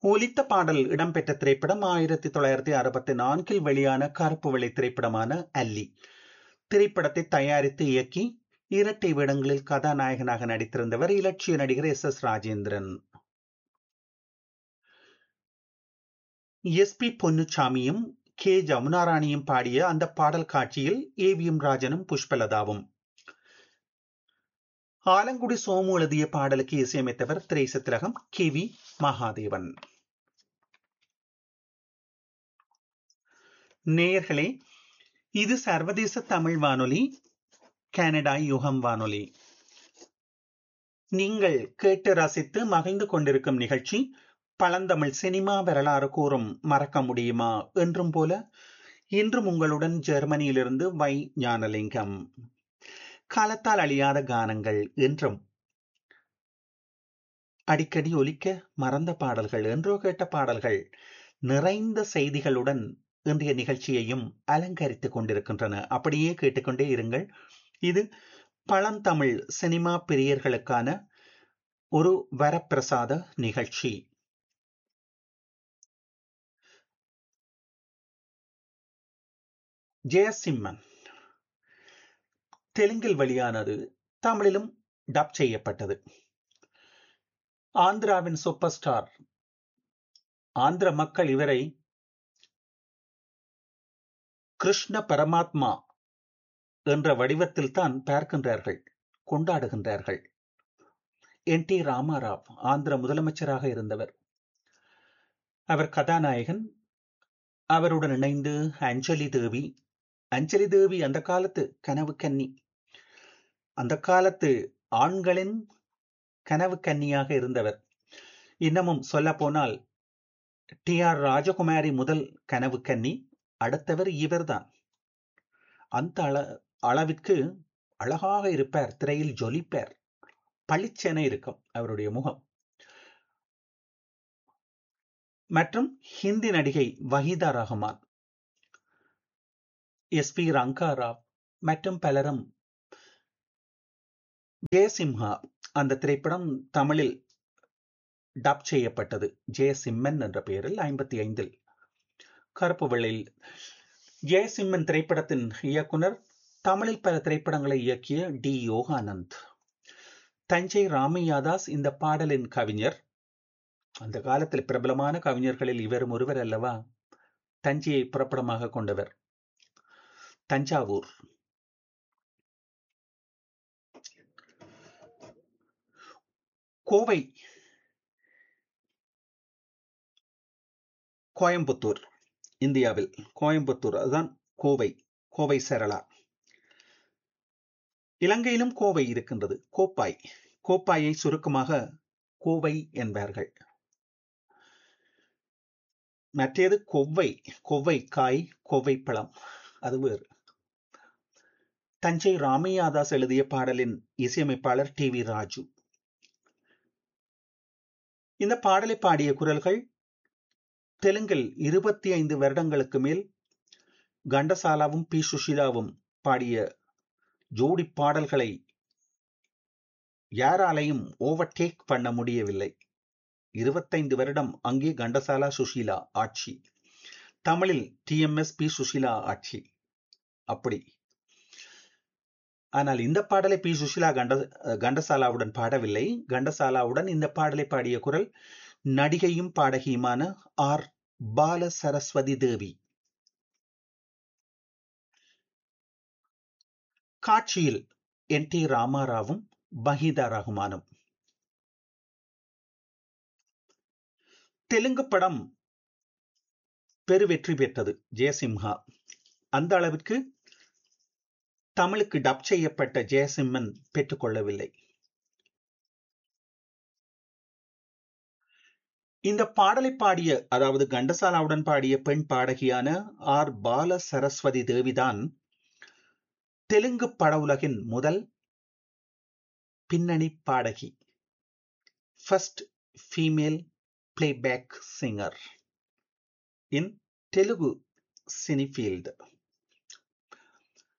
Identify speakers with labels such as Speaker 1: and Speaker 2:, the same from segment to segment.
Speaker 1: ஒலித்த பாடல் இடம்பெற்ற திரைப்படம் ஆயிரத்தி தொள்ளாயிரத்தி அறுபத்தி நான்கில் வெளியான கருப்பு வெள்ளை திரைப்படமான அல்லி திரைப்படத்தை தயாரித்து இயக்கி இரட்டை வேடங்களில் கதாநாயகனாக நடித்திருந்தவர் இலட்சிய நடிகர் S S Rajendran S P பொன்னுச்சாமியும் கே ஜமுனாராணியும் பாடிய அந்த பாடல் காட்சியில் ஏ வி எம் ராஜனும் புஷ்பலதாவும் ஆலங்குடி சோமு எழுதிய பாடலுக்கு இசையமைத்தவர் திரைசத்திலகம் கே வி மகாதேவன் நேயர்களே இது சர்வதேச தமிழ் வானொலி கனடா யுகம் வானொலி நீங்கள் கேட்டு ரசித்து மகிழ்ந்து கொண்டிருக்கும் நிகழ்ச்சி பழந்தமிழ் சினிமா வரலாறு கூறும் மறக்க முடியுமா என்றும் போல இன்றும் உங்களுடன் ஜெர்மனியிலிருந்து வை ஞானலிங்கம் காலத்தால் அழியாத கானங்கள் என்றும் அடிக்கடி ஒலிக்க மறந்த பாடல்கள் என்றோ கேட்ட பாடல்கள் நிறைந்த செய்திகளுடன் இன்றைய நிகழ்ச்சியையும் அலங்கரித்துக் கொண்டிருக்கின்றன அப்படியே கேட்டுக்கொண்டே இருங்கள் இது பழந்தமிழ் சினிமா பிரியர்களுக்கான ஒரு வரப்பிரசாத நிகழ்ச்சி ஜெயசிம்மன் தெலுங்கில் வெளியானது தமிழிலும் டப் செய்யப்பட்டது ஆந்திராவின் சூப்பர் ஸ்டார் ஆந்திர மக்கள் இவரை கிருஷ்ண பரமாத்மா என்ற வடிவத்தில் தான் பார்க்கின்றார்கள் கொண்டாடுகின்றார்கள் என் டி ராமாராவ் ஆந்திர முதலமைச்சராக இருந்தவர் அவர் கதாநாயகன் அவருடன் இணைந்து அஞ்சலி தேவி அஞ்சலி தேவி அந்த காலத்து கனவு கன்னி அந்த காலத்து ஆண்களின் கனவு கன்னியாக இருந்தவர் இன்னமும் சொல்ல போனால் டி ஆர் ராஜகுமாரி முதல் கனவு கன்னி அடுத்தவர் இவர்தான் அந்த அள அளவிற்கு அழகாக இருப்பார் திரையில் ஜொலிப்பார் பளிச்சென இருக்கும் அவருடைய முகம் மற்றும் ஹிந்தி நடிகை வஹீதா ரஹ்மான் எஸ் பி ரங்காராவ் மற்றும் பலரும் ஜெயசிம்ஹா அந்த திரைப்படம் தமிழில் டப் செய்யப்பட்டது ஜெயசிம்மன் என்ற பெயரில் ஐம்பத்தி ஐந்தில் கருப்பு வெள்ளையில் ஜெயசிம்மன் திரைப்படத்தின் இயக்குனர் தமிழில் பல திரைப்படங்களை இயக்கிய டி யோகானந்த் தஞ்சை ராமையாதாஸ் இந்த பாடலின் கவிஞர் அந்த காலத்தில் பிரபலமான கவிஞர்களில் இவரும் ஒருவர் அல்லவா தஞ்சையை புறப்படமாக கொண்டவர் தஞ்சாவூர் கோவை கோயம்புத்தூர் இந்தியாவில் கோயம்புத்தூர் அதுதான் கோவை கோவை சரளா இலங்கையிலும் கோவை இருக்கின்றது கோப்பாய் கோப்பாயை சுருக்கமாக கோவை என்பார்கள் மற்றது கொவ்வை கொவ்வை காய் கொவ்வை பழம் அது வேறு தஞ்சை ராமையாதாஸ் எழுதிய பாடலின் இசையமைப்பாளர் டி வி ராஜு இந்த பாடலை பாடிய குரல்கள் தெலுங்கில் இருபத்தி ஐந்து வருடங்களுக்கு மேல் கண்டசாலாவும் பி சுஷிலாவும் பாடிய ஜோடி பாடல்களை யாராலையும் ஓவர்டேக் பண்ண முடியவில்லை இருபத்தைந்து வருடம் அங்கே கண்டசாலா சுஷீலா ஆட்சி தமிழில் டிஎம்எஸ் பி சுஷீலா ஆட்சி அப்படி ஆனால் இந்த பாடலை பி சுஷீலா கண்ட கண்டசாலாவுடன் பாடவில்லை கண்டசாலாவுடன் இந்த பாடலை பாடிய குரல் நடிகையும் பாடகியுமான ஆர் பால சரஸ்வதி தேவி காட்சியில் என் டி ராமாராவும் பஹீதா ரஹ்மானும் தெலுங்கு படம் பெருவெற்றி பெற்றது ஜெயசிம்ஹா அந்த அளவிற்கு தமிழுக்கு டப் செய்யப்பட்ட ஜெயசிம்மன் பெற்றுக்கொள்ளவில்லை இந்த பாடலை பாடிய அதாவது கண்டசாலாவுடன் பாடிய பெண் பாடகியான ஆர் பால சரஸ்வதி தேவிதான் தெலுங்கு பட உலகின் முதல் பின்னணி பாடகி first female playback singer in Telugu cine field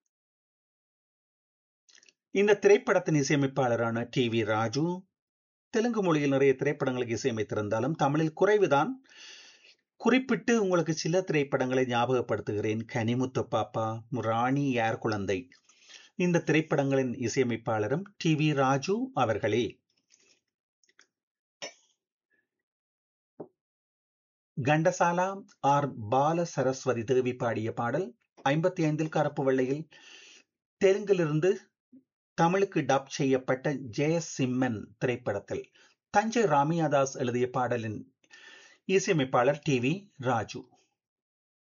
Speaker 1: இந்த திரைப்படத்தின் இசையமைப்பாளரான டி வி ராஜு தெலுங்கு மொழியில் நிறைய திரைப்படங்களுக்கு இசையமைத்திருந்தாலும் தமிழில் குறைவுதான் குறிப்பிட்டு உங்களுக்கு சில திரைப்படங்களை ஞாபகப்படுத்துகிறேன் கனிமுத்து பாப்பா ராணி யார் குழந்தை இந்த திரைப்படங்களின் இசையமைப்பாளரும் டி வி ராஜு அவர்களே கண்டசாலா ஆர் பால சரஸ்வதி தேவி பாடிய பாடல் ஐம்பத்தி ஐந்தில் கருப்பு வெள்ளையில் தெலுங்கிலிருந்து தமிழுக்கு டப் செய்யப்பட்ட ஜெயசிம்மன் திரைப்படத்தில் தஞ்சை ராமியாதாஸ் எழுதிய பாடலின் இசையமைப்பாளர் டி வி ராஜு